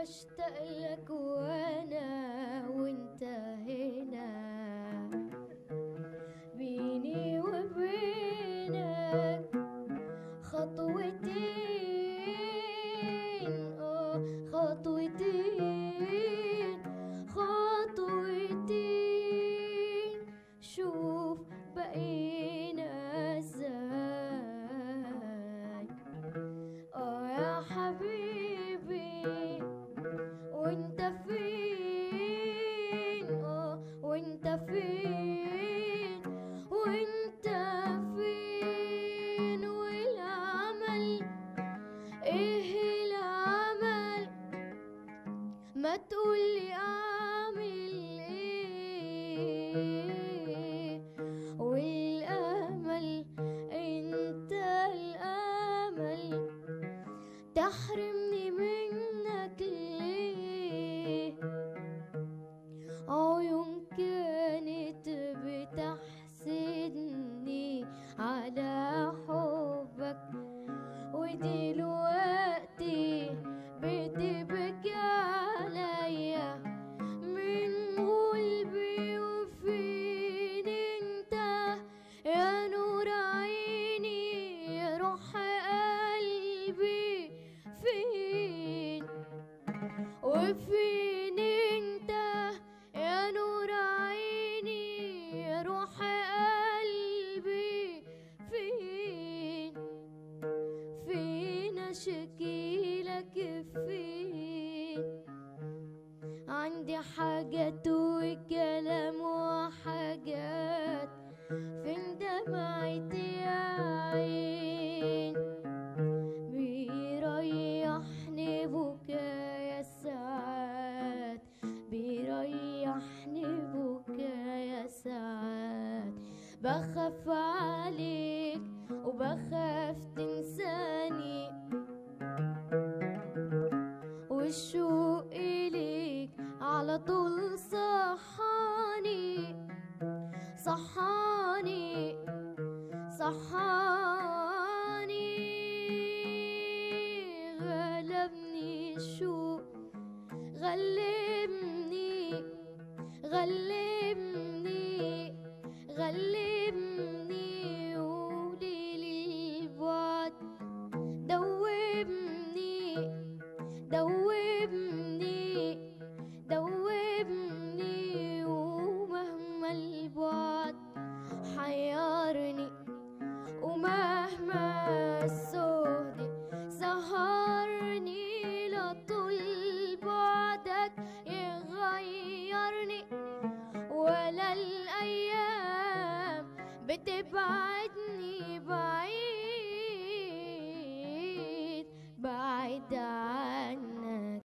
بشتاق لك وانا وانت هنا بيني وبينك خطوتين اه خطوتين خطوتين شوف بقينا ازاي اه يا حبيبي وانت فين اه وانت فين وانت فين والعمل ايه العمل ما تقولي اعمل ايه والامل انت الامل تحرمني منك ليه عيون كانت بتحسدني على حبك ودلوقتي بتبكي عليا من قلبي وفين انت يا نور عيني يا روح قلبي فين وفين انت يا نور عيني يا روح قلبي فين فين اشكيلك فين عندي حاجات وكلام وحاجات فين دمعتي يا عين بيريحني بكايا ساعات بيريحني بكايا ساعات بخاف عليك وبخاف تنساني والشوق إليك على طول صحاني صحاني صحاني غلبني الشوق غلبني غلبني غلبني قولي البعد دوبني دوبني دوبني ومهما البعد حيرني ومهما السهد سهرني لطول بعدك يغيرني ولا الأيام بتبعدني بعيد